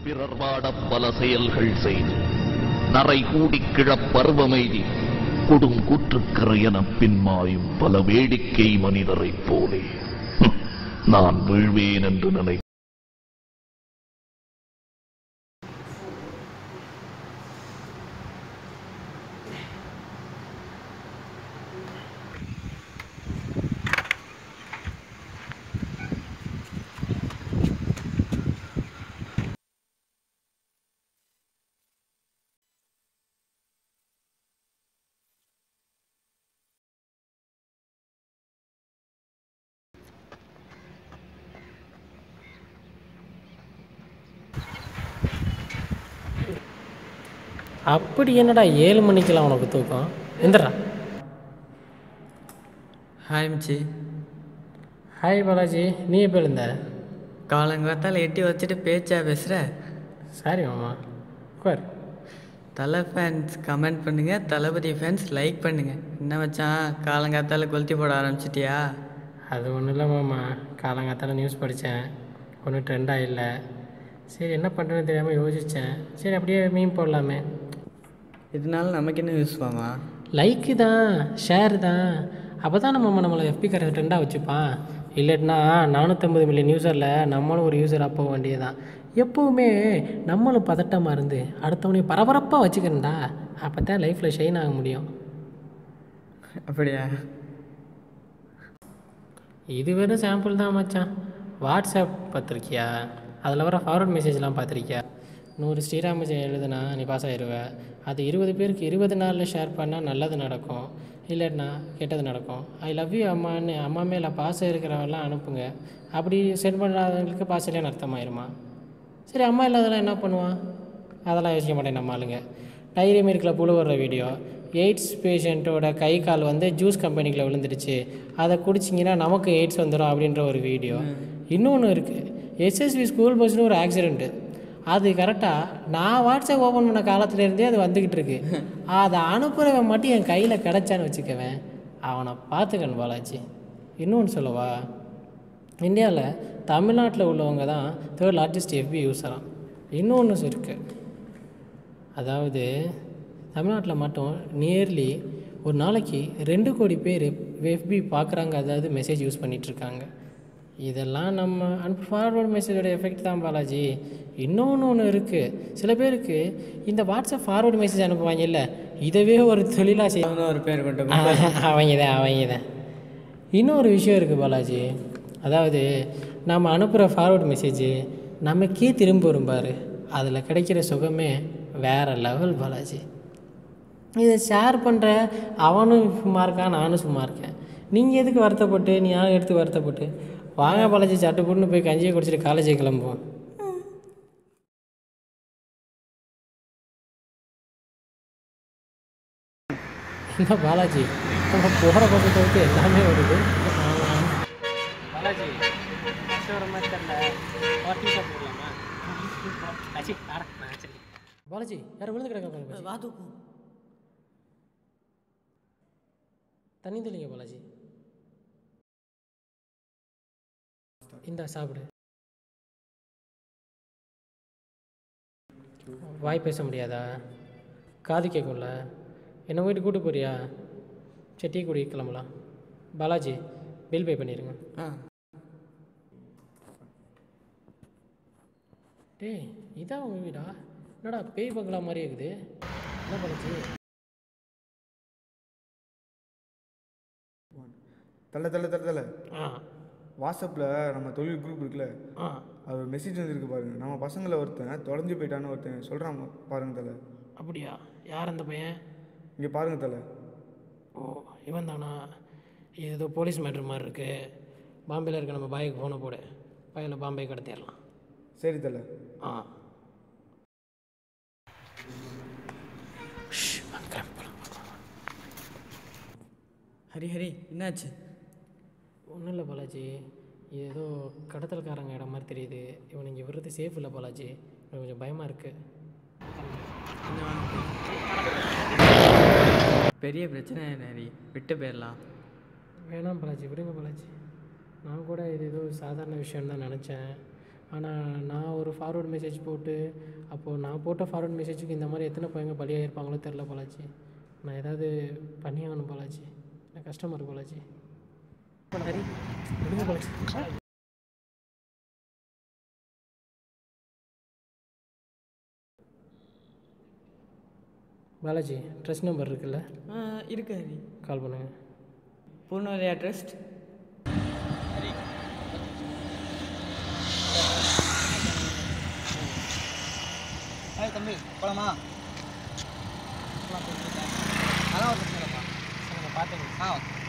பிறர் வாடப் பல செயல்கள் செய்து நரை கூடிக் கிழப் பருவமெய்தி கொடும் கூற்றுக்கரை எனப் பின்மாயும் பல வேடிக்கை மனிதரைப் போலே ஹம், நான் வீழ்வேன் என்று நினை அப்படி என்னடா ஏழு மணிக்கெல்லாம் உனக்கு தூக்கம் எந்திரா ஹாய் மிச்சி ஹாய் பாலாஜி நீ எப்போ எழுந்த காலங்காத்தால் எட்டி வச்சுட்டு பேச்சா பேசுகிற சாரி மாமா உட்கார் தலை ஃபேன்ஸ் கமெண்ட் பண்ணுங்க தளபதி ஃபேன்ஸ் லைக் பண்ணுங்க என்ன மச்சான் காலங்காத்தால கொளுத்தி போட ஆரம்பிச்சிட்டியா அது ஒன்றும் இல்லை மாமா காலங்காத்தால நியூஸ் படித்தேன் ஒன்றும் ட்ரெண்டாக இல்லை சரி என்ன பண்ணுறதுன்னு தெரியாமல் யோசித்தேன் சரி அப்படியே மீன் போடலாமே இதனால நமக்கு என்ன யூஸ் மாமா லைக்கு தான் ஷேர் தான் அப்போ தான் நம்ம நம்மளை எஃபி காரர் ட்ரெண்டாக வச்சுப்பான் இல்லைன்னா நானூற்றம்பது மில்லியன் யூசரில் நம்மளும் ஒரு யூசராக போக வேண்டியதுதான் எப்போவுமே நம்மளும் பதட்டமாக இருந்து அடுத்தவனையும் பரபரப்பாக வச்சுக்கிறேன்டா அப்போ தான் லைஃப்பில் ஷைன் ஆக முடியும் அப்படியா இது வெறும் சாம்பிள் தான் மச்சான் வாட்ஸ்அப் பார்த்துருக்கியா அதில் வர ஃபார்வர்ட் மெசேஜ்லாம் பார்த்துருக்கியா நூறு ஸ்ரீராமஜெயம் எழுதுனா நீ பாஸ் ஆயிடுவ அது இருபது பேருக்கு இருபது நாளில் ஷேர் பண்ணால் நல்லது நடக்கும் இல்லைன்னா கெட்டது நடக்கும் ஐ லவ் யூ அம்மான்னு அம்மா மேலே பாசம் இருக்கிறவெல்லாம் அனுப்புங்க அப்படி சென்ட் பண்ணாதவங்களுக்கு பாசம் இல்லைன்னு அர்த்தமாயிருமா சரி அம்மா இல்லாதெல்லாம் என்ன பண்ணுவான் அதெல்லாம் யோசிக்க மாட்டேன் நம்ம ஆளுங்க டைரி மில்கில் புழு வர்ற வீடியோ எய்ட்ஸ் பேஷண்ட்டோட கை கால் வந்து ஜூஸ் கம்பெனிக்குள்ள விழுந்துடுச்சு அதை குடிச்சிங்கன்னா நமக்கு எய்ட்ஸ் வந்துடும் அப்படின்ற ஒரு வீடியோ இன்னொன்று இருக்குது எஸ்எஸ்வி ஸ்கூல் பஸ்னு ஒரு ஆக்சிடெண்ட்டு அது கரெக்டாக நான் வாட்ஸ்அப் ஓப்பன் பண்ண காலத்துலேருந்தே அது வந்துக்கிட்டு இருக்கு அதை அனுப்புகிறவன் மட்டும் என் கையில் கிடச்சான்னு வச்சுக்கவேன் அவனை பார்த்துக்கணும் பாலாஜி இன்னொன்று சொல்லவா இந்தியாவில் தமிழ்நாட்டில் உள்ளவங்க தான் தேர்ட் லார்ஜஸ்ட் எஃபி யூஸராம் இன்னொன்று இருக்குது அதாவது தமிழ்நாட்டில் மட்டும் நியர்லி ஒரு நாளைக்கு ரெண்டு கோடி பேர் எஃபி பார்க்குறாங்க அதாவது மெசேஜ் யூஸ் பண்ணிகிட்ருக்காங்க இதெல்லாம் நம்ம அனுப்பு ஃபார்வர்ட் மெசேஜோட எஃபெக்ட் தான் பாலாஜி இன்னொன்று ஒன்று இருக்குது சில பேருக்கு இந்த வாட்ஸ்அப் ஃபார்வர்டு மெசேஜ் அனுப்புவாங்க இல்லை இதவே ஒரு தொழிலாக செய்ய அவனும் ஒரு பேர் கொண்டு அவங்க தான் அவங்க தான் இன்னொரு விஷயம் இருக்குது பாலாஜி அதாவது நம்ம அனுப்புகிற ஃபார்வர்ட் மெசேஜ் நமக்கே திரும்ப வரும் பாரு அதில் கிடைக்கிற சுகமே வேறு லெவல் பாலாஜி இதை ஷேர் பண்ணுற அவனும் சும்மா இருக்கான் நானும் சும்மா இருக்கேன் நீங்கள் எதுக்கு வருத்தப்பட்டு நீ யாரும் எடுத்து வருத்தப்பட்டு வாங்க பாலாஜி சட்டு போட்டுன்னு போய் கஞ்சியை குடிச்சிட்டு காலேஜுக்கு கிளம்புவோம் என்ன பாலாஜி நம்ம போகிற பக்கத்தை விட்டு எல்லாமே வருது பாலாஜி வர மாதிரி தெரியல போடலாமா அச்சி ஆட சரி பாலாஜி யாரும் விழுந்து கிடக்க பாருங்க வா தூக்கும் தண்ணி தெளிங்க பாலாஜி இந்தா சாப்பிடு வாய் பேச முடியாதா காது கேட்கும்ல என்ன போயிட்டு கூட்டு போறியா சரி டீ குடி கிளம்பலாம் பாலாஜி பில் பே பண்ணிடுங்க ஆ டேய் இதான் உங்கள் வீடா என்னடா பேய் பங்களா மாதிரி இருக்குது என்ன பாலாஜி தள்ள தள்ள தள்ள தள்ள ஆ வாட்ஸ்அப்பில் நம்ம தொழில் குரூப் இருக்குல்ல ஆ அது ஒரு மெசேஜ் வந்துருக்கு பாருங்க நம்ம பசங்களை ஒருத்தன் தொலைஞ்சு போயிட்டான்னு ஒருத்தன் சொல்கிறான் பாருங்க தலை அப்படியா யார் அந்த பையன் இங்கே பாருங்க தலை ஓ இவன் தானா இது ஏதோ போலீஸ் மேட்ரு மாதிரி இருக்கு பாம்பேல இருக்க நம்ம பாய்க்கு ஃபோனை போடு பையில பாம்பே கடத்திடலாம் சரி தலை ஆ ஷ், வந்துக்கிறேன், போலாம். ஹரி ஹரி என்னாச்சு ஒன்றும் இல்லை பாலாஜி இது ஏதோ கடத்தல்காரங்க இடம் மாதிரி தெரியுது இவன் இங்கே விடுறது சேஃப் இல்லை பாலாஜி எனக்கு கொஞ்சம் பயமாக இருக்குது பெரிய பிரச்சனை ஹரி விட்டு போயிடலாம் வேணாம் பாலாஜி விடுங்க பாலாஜி நான் கூட இது ஏதோ சாதாரண விஷயம் தான் நினச்சேன் ஆனால் நான் ஒரு ஃபார்வர்ட் மெசேஜ் போட்டு அப்போது நான் போட்ட ஃபார்வர்ட் மெசேஜுக்கு இந்த மாதிரி எத்தனை பையங்க பலியாகிருப்பாங்களோ தெரில போலாச்சு நான் ஏதாவது பண்ணி ஆகணும் போலாச்சு எனக்கு கஷ்டமாக இருக்கு போலாச்சு சரி விடுங்க போலாச்சு பாலாஜி ட்ரெஸ் நம்பர் இருக்குல்ல ஆ இருக்கு ஹரி கால் பண்ணுங்க பூனோரியா ட்ரஸ்ட் ஏய் தம்பி போலாமா போலாம் போலாம். அதெல்லாம் ஒரு பிரச்சனை இல்லைப்பா சரி பார்த்துங்க ஆ ஓகே